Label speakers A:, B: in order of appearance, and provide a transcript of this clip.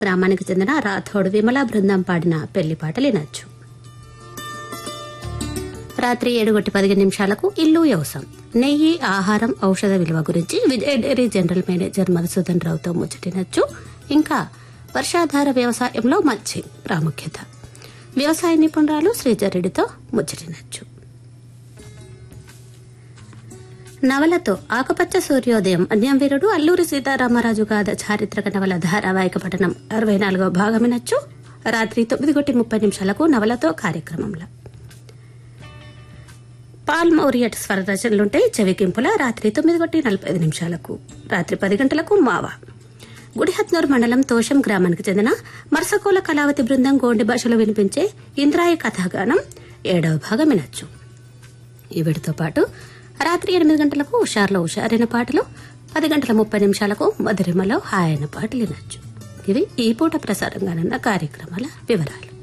A: గ్రామానికి చెందిన రాథోడ్ విమల బృందం పాడిన పెళ్లి పాటలు వినొచ్చు రాత్రి ఏడు గంట పదిహేను నిమిషాలకు ఇల్లు వ్యవసాయం నెయ్యి ఆహారం ఔషధ విలువ గురించి Vijaya dairy general manager Madhusudan రావుతో ముచ్చటినచ్చు ఇంకా వర్షాధార వ్యవసాయంలో మత్స్య ప్రాముఖ్యత వ్యవసాయ నిపుణురాలు శ్రీజరెడ్డితో ముచ్చటినచ్చు నవలతో ఆకుపచ్చ సూర్యోదయం అన్యంవీరుడు అల్లూరి సీతారామరాజు గాథ చారిత్రక నవల ధారావాహిక పఠనం అరవై నాలుగో భాగమినచ్చు రాత్రి తొమ్మిది గంటి ముప్పై నిమిషాలకు నవలతో కార్యక్రమంలో పాల్ మౌరియట్ స్వరరచనలుంటే చెవికింపుల రాత్రి తొమ్మిది గంటి నలభై ఐదు నిమిషాలకు రాత్రి పది గంటలకు మావా గుడిహత్నూర్ మండలం తోషం గ్రామానికి చెందిన మర్సకోల కళావతి బృందం గోండి భాషలో వినిపించే ఇంద్రాయ కథాగానం ఏడవ భాగం వినొచ్చు ఈ వీటితో పాటు రాత్రి ఎనిమిది గంటలకు హుషార్లో హుషారైన పాటలు పది గంటల ముప్పై నిమిషాలకు మధురిమలో హాయైన పాటలు వినొచ్చు ఇవి ఈ పూట ప్రసారంగానున్న కార్యక్రమాల వివరాలు